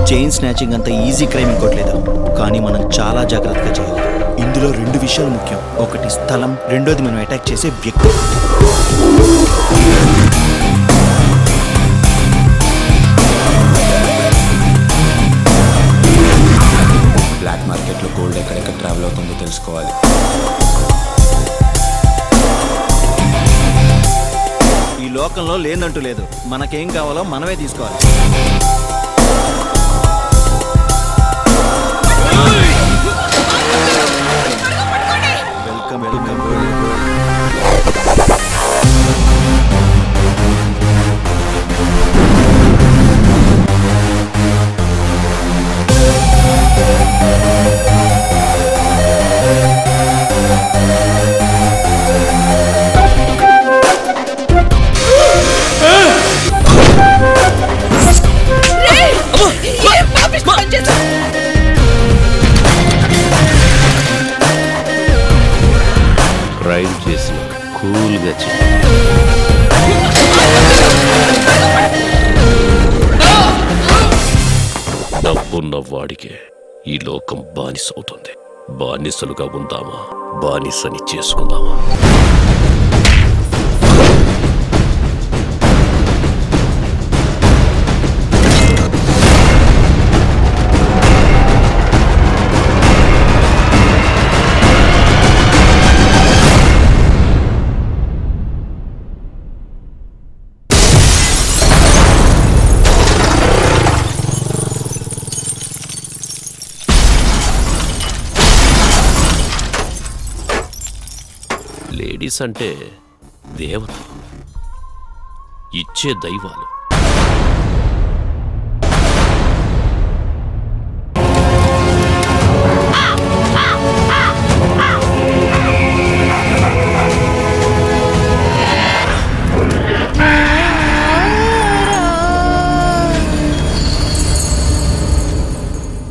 Chain snatching అంత easy crime ఇంకోట్లేదు కానీ మనం చాలా జాగ్రత్తగా చేయాలి ఇందులో రెండు విషయాలు ముఖ్యం ఒకటి స్థలం రెండోది మనం అటాక్ చేసే వ్యక్తి బ్లాక్ మార్కెట్లో గోల్డ్ ఎక్కడెక్కడ ట్రావెల్ అవుతుందో తెలుసుకోవాలి ఈ లోకంలో లేదంటూ లేదు మనకేం కావాలో మనమే తీసుకోవాలి వెల్కమ్ వెల్కమ్ ఏం పాపిష్టి పని చేశావు? క్రైమ్ చేసిన కూల్గా చెయ్యి డబ్బున్న వాడికే ఈ లోకం బానిస అవుతుంది బానిసలుగా ఉందామా బానిసని చేసుకుందామా లేడీస్ అంటే దేవత ఇచ్చే దైవాలు